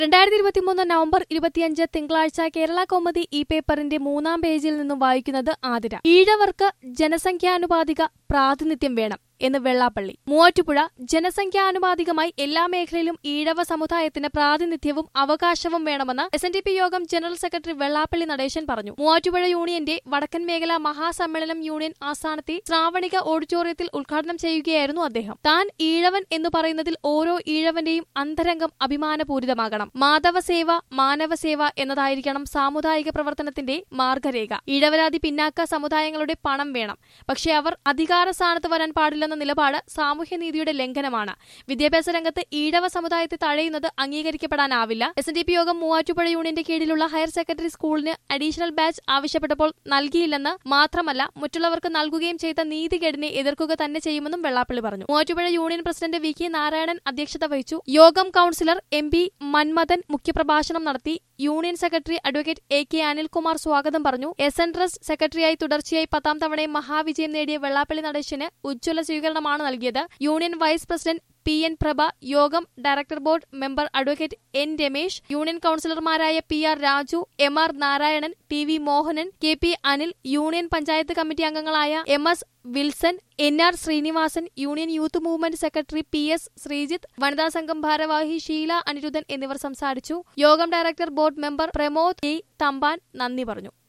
രണ്ടായിരത്തി ഇരുപത്തിമൂന്ന് നവംബർ ഇരുപത്തിയഞ്ച് തിങ്കളാഴ്ച കേരള കൗമുദി ഈ പേപ്പറിന്റെ മൂന്നാം പേജിൽ നിന്നും വായിക്കുന്നത് ആതിര ഈഴവർക്ക് ജനസംഖ്യാനുപാതിക പ്രാതിനിധ്യം വേണം എന്ന് വെള്ളാപ്പള്ളി മൂവാറ്റുപുഴ ജനസംഖ്യാനുപാതികമായി എല്ലാ മേഖലയിലും ഈഴവ സമുദായത്തിന് പ്രാതിനിധ്യവും അവകാശവും വേണമെന്ന് എസ് എൻ ഡി പി യോഗം ജനറൽ സെക്രട്ടറി വെള്ളാപ്പള്ളി നടേശൻ പറഞ്ഞു മൂവാറ്റുപുഴ യൂണിയന്റെ വടക്കൻ മേഖല മഹാസമ്മേളനം യൂണിയൻ ആസ്ഥാനത്തെ ശ്രാവണിക ഓഡിറ്റോറിയത്തിൽ ഉദ്ഘാടനം ചെയ്യുകയായിരുന്നു അദ്ദേഹം താൻ ഈഴവൻ എന്ന് പറയുന്നതിൽ ഓരോ ഈഴവന്റെയും അന്തരംഗം അഭിമാനപൂരിതമാകണം മാധവസേവ മാനവസേവ എന്നതായിരിക്കണം സാമുദായിക പ്രവർത്തനത്തിന്റെ മാർഗരേഖ ഈഴവരാതി പിന്നാക്ക സമുദായങ്ങളുടെ പണം വേണം പക്ഷേ അവർ അധികാര സ്ഥാനത്ത് വരാൻ പാടില്ലെന്ന നിലപാട് സാമൂഹ്യനീതിയുടെ ലംഘനമാണ് വിദ്യാഭ്യാസ രംഗത്ത് ഈഴവ സമുദായത്തെ തഴയുന്നത് അംഗീകരിക്കപ്പെടാനാവില്ല എസ് എൻ ഡി പി യോഗം മൂവാറ്റുപുഴ യൂണിയന്റെ കീഴിലുള്ള ഹയർ സെക്കൻഡറി സ്കൂളിന് അഡീഷണൽ ബാച്ച് ആവശ്യപ്പെട്ടപ്പോൾ നൽകിയില്ലെന്ന് മാത്രമല്ല മറ്റുള്ളവർക്ക് നൽകുകയും ചെയ്ത നീതികേടിനെ എതിർക്കുക തന്നെ ചെയ്യുമെന്നും വെള്ളാപ്പള്ളി പറഞ്ഞു Muvattupuzha union president V K Narayanan അധ്യക്ഷത വഹിച്ചു യോഗം കൌൺസിലർ എം പി മന്മഥൻ മുഖ്യപ്രഭാഷണം നടത്തി union secretary advocate A K Anilkumar സ്വാഗതം പറഞ്ഞു എസ് എൻ ട്രസ്റ്റ് സെക്രട്ടറിയായി തുടർച്ചയായി പത്താം തവണയും മഹാവിജയം നേടിയ വെള്ളാപ്പള്ളി നടേശന് ഉജ്ജ്വല സ്വീകരണമാണ് നൽകിയത് union vice president P N Prabha യോഗം director board member advocate N Ramesh union കൌൺസിലർമാരായ P R Raju M R Narayanan T V Mohanan K P Anil union panchayat committee അംഗങ്ങളായ M S Wilson N R Sreenivasan union youth movement secretary P S Sreejith വനിതാ സംഘം ഭാരവാഹി ഷീല അനിരുദ്ധൻ എന്നിവർ സംസാരിച്ചു യോഗം director board member Pramod A Thampan നന്ദി പറഞ്ഞു